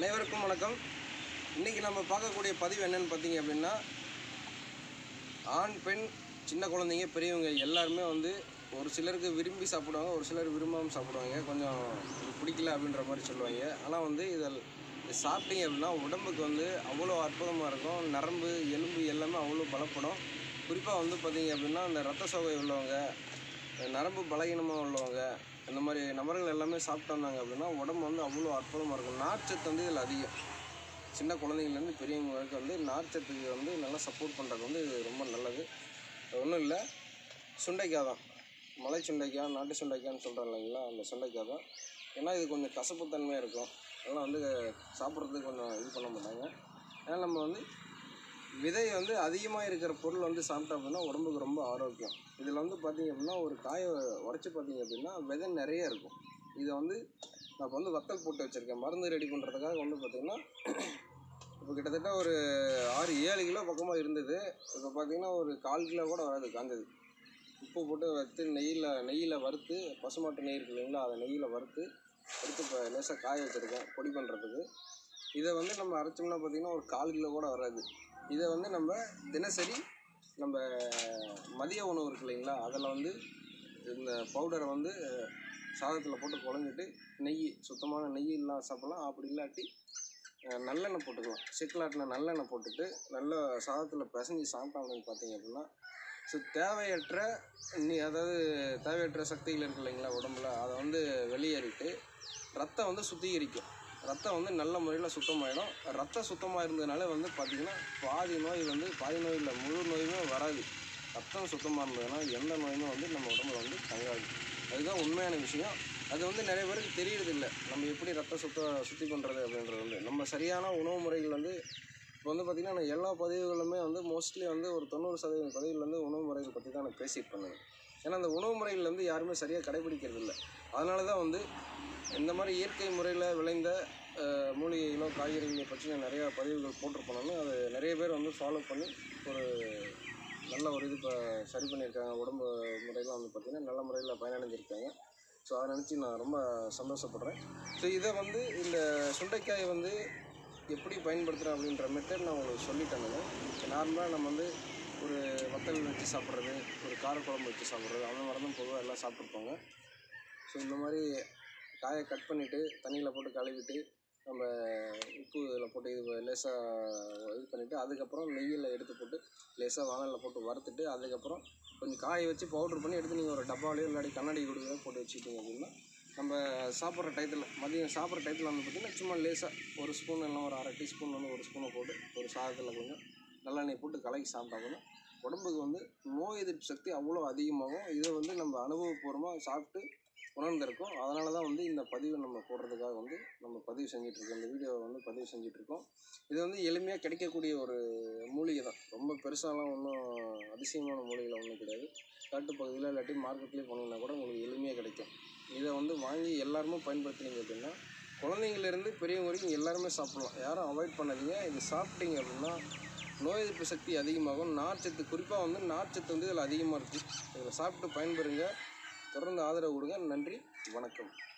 அனைவருக்கும் வணக்கம் இன்றைக்கி நம்ம பார்க்கக்கூடிய பதிவு என்னன்னு பார்த்தீங்க அப்படின்னா ஆண் பெண் சின்ன குழந்தைங்க பெரியவங்க எல்லாருமே வந்து ஒரு சிலருக்கு விரும்பி சாப்பிடுவாங்க ஒரு சிலர் விரும்பாமல் சாப்பிடுவாங்க கொஞ்சம் இது பிடிக்கல அப்படின்ற மாதிரி சொல்லுவாங்க ஆனால் வந்து இதில் இது சாப்பிட்டீங்க அப்படின்னா உடம்புக்கு வந்து அவ்வளோ அற்புதமாக இருக்கும் நரம்பு எலும்பு எல்லாமே அவ்வளோ பலப்படும் குறிப்பாக வந்து பார்த்தீங்க அப்படின்னா இந்த ரத்த சோகை உள்ளவங்க நரம்பு பலகீனமாக உள்ளவங்க இந்த மாதிரி நபர்கள் எல்லாமே சாப்பிட்டு வந்தாங்க அப்படின்னா உடம்பு வந்து அவ்வளோ அற்புதமாக இருக்கும் நார்ச்சத்து வந்து இதில் அதிகம் சின்ன குழந்தைங்கள்லேருந்து பெரியவங்க வரைக்கும் வந்து நார்ச்சத்துக்கு வந்து நல்லா சப்போர்ட் பண்ணுறது வந்து இது ரொம்ப நல்லது ஒன்றும் இல்லை சுண்டைக்காய் தான் மலை சுண்டைக்காய் நாட்டு சுண்டைக்காய்னு சொல்கிறோம் இல்லைங்களா அந்த சுண்டைக்காய் தான் ஏன்னா இது கொஞ்சம் கசப்புத்தன்மையாக இருக்கும் அதெல்லாம் வந்து சாப்பிட்றதுக்கு கொஞ்சம் இது பண்ண மாட்டாங்க ஏன்னா நம்ம வந்து விதை வந்து அதிகமாக இருக்கிற பொருள் வந்து சாப்பிட்டோம் அப்படின்னா உடம்புக்கு ரொம்ப ஆரோக்கியம் இதில் வந்து பார்த்தீங்க அப்படின்னா ஒரு காயை உடச்சி பார்த்தீங்க அப்படின்னா விதை நிறைய இருக்கும் இதை வந்து நான் இப்போ வந்து வத்தல் போட்டு வச்சுருக்கேன் மருந்து ரெடி பண்ணுறதுக்காக வந்து பார்த்திங்கன்னா இப்போ கிட்டத்தட்ட ஒரு ஆறு ஏழு கிலோ பக்கமாக இருந்தது இப்போ பார்த்தீங்கன்னா ஒரு கால் கிலோ கூட வராது காஞ்சது உப்பு போட்டு வறுத்து நெய்யில் நெய்யில் வறுத்து பசுமாட்டு நெய் இருக்கு இல்லைங்களா அதை நெய்யில் வறுத்து எடுத்து இப்போ லேசாக காய வச்சுருக்கேன் பொடி பண்ணுறதுக்கு இதை வந்து நம்ம அரைச்சோம்னா பார்த்திங்கன்னா ஒரு கால் கிலோ கூட வராது இதை வந்து நம்ம தினசரி நம்ம மதிய உணவு இருக்கு இல்லைங்களா அதில் வந்து இந்த பவுடரை வந்து சாதத்தில் போட்டு குழஞ்சிட்டு நெய் சுத்தமான நெய் இல்லாம சாப்பிட்லாம் அப்படி இல்லாட்டி அஹ், நல்லெண்ணெய் போட்டுக்கலாம் செக்கிலாட்டில் நல்லெண்ணெய் போட்டுட்டு நல்ல சாதத்தில் பிசைஞ்சு சாப்பிட்டோம் அப்படின்னு பார்த்தீங்க அப்படின்னா ஸோ தேவையற்ற நீ அதாவது தேவையற்ற சக்திகள் இருக்கு இல்லைங்களா உடம்புல அதை வந்து வெளியேறிட்டு ரத்தம் வந்து சுத்திகரிக்கும் ரத்தம் வந்து நல்ல முறையில் சுத்தமாயிடும் ரத்தம் சுத்தமாக இருந்ததுனால வந்து பார்த்திங்கன்னா பாதி நோய் வந்து பாதி நோய் இல்லை முழு நோயுமே வராது ரத்தம் சுத்தமாக இருந்ததுன்னா எந்த நோயுமே வந்து நம்ம உடம்புல வந்து தங்காது அதுதான் உண்மையான விஷயம் அது வந்து நிறைய பேருக்கு தெரியறதில்ல நம்ம எப்படி ரத்தம் சுத்த சுத்தி பண்ணுறது அப்படின்றது வந்து நம்ம சரியான உணவு முறைகள் வந்து இப்போ வந்து பார்த்திங்கன்னா நான் எல்லா பதிவுகளுமே வந்து மோஸ்ட்லி வந்து ஒரு தொண்ணூறு சதவீதம் பதிவுகள் வந்து உணவு முறைகள் பற்றி தான் நான் பேசிட்டு பண்ணுவேன் ஏன்னா அந்த உணவு முறைகள் வந்து யாருமே சரியாக கடைபிடிக்கிறது இல்லை அதனால தான் வந்து இந்த மாதிரி இயற்கை முறையில் விளைந்த அஹ், மூலிகைகளோ காய்கறிகளை பற்றி நான் நிறையா பதிவுகள் போட்டிருப்பேனாலும் அது நிறைய பேர் வந்து ஃபாலோ பண்ணி ஒரு நல்ல ஒரு இது இப்போ சரி பண்ணியிருக்காங்க உடம்பு முறையெல்லாம் வந்து பார்த்திங்கன்னா நல்ல முறையில் பயனடைஞ்சிருக்காங்க ஸோ அதை நினச்சி நான் ரொம்ப சந்தோஷப்படுறேன் ஸோ இதை வந்து இந்த சுண்டைக்காயை வந்து எப்படி பயன்படுத்துகிறேன் அப்படின்ற மெத்தட் நான் உங்களுக்கு சொல்லிட்டேன் நான் நார்மலாக நம்ம வந்து ஒரு வத்தல் வச்சு சாப்பிட்றது ஒரு காரக்குழம்பு வச்சு சாப்பிட்றது அந்த மாதிரி தான் பொதுவாக எல்லாம் சாப்பிட்ருப்பாங்க ஸோ இந்த மாதிரி காயை கட் பண்ணிவிட்டு தண்ணியில் போட்டு கழுவிட்டு நம்ம உப்பு இதில் போட்டு இது லேசாக இது பண்ணிவிட்டு அதுக்கப்புறம் நெய்யில் எடுத்து போட்டு லேசாக வானலில் போட்டு வறுத்துட்டு அதுக்கப்புறம் கொஞ்சம் காய வச்சு பவுட்ரு பண்ணி எடுத்து நீங்கள் ஒரு டப்பாவிலையோ இல்லாட்டி கண்ணாடி கொடுக்குறதோ போட்டு வச்சுக்கிட்டீங்க அப்படின்னா நம்ம சாப்பிட்ற டயத்தில் மதியம் சாப்பிட்ற டயத்தில் வந்து பார்த்திங்கன்னா சும்மா லேசாக ஒரு ஸ்பூன் இல்லை ஒரு அரை டீஸ்பூன் வந்து ஒரு ஸ்பூனை போட்டு ஒரு சாதத்தில் கொஞ்சம் நல்லெண்ணெய் போட்டு கலக்கி சாப்பிட்டாங்கன்னா உடம்புக்கு வந்து நோய் எதிர்ப்பு சக்தி அவ்வளோ அதிகமாகும் இதை வந்து நம்ம அனுபவபூர்வமாக சாப்பிட்டு உணர்ந்திருக்கோம் அதனால தான் வந்து இந்த பதிவை நம்ம போடுறதுக்காக வந்து நம்ம பதிவு செஞ்சிட்ருக்கோம் இந்த வீடியோவை வந்து பதிவு செஞ்சிட்ருக்கோம் இது வந்து எளிமையாக கிடைக்கக்கூடிய ஒரு மூலிகை தான் ரொம்ப பெருசாலாம் ஒன்றும் அதிசயமான மூலிகைலாம் ஒன்றும் கிடையாது காட்டு பகுதியில் இல்லாட்டி மார்க்கெட்லேயே போனீங்கன்னா கூட உங்களுக்கு எளிமையாக கிடைக்கும் இதை வந்து வாங்கி எல்லாருமே பயன்படுத்துனீங்க அப்படின்னா குழந்தைங்கள்லேருந்து பெரியவங்க வரைக்கும் எல்லாருமே சாப்பிடலாம் யாரும் அவாய்ட் பண்ணாதீங்க இது சாப்பிட்டீங்க அப்படின்னா நோய் எதிர்ப்பு சக்தி அதிகமாகும் நார்ச்சத்து குறிப்பாக வந்து நார்ச்சத்து வந்து இதில் அதிகமாக இருக்குது இதில் சாப்பிட்டு பயன்பெறுங்க தொடர்ந்து ஆதரவு கொடுங்க நன்றி வணக்கம்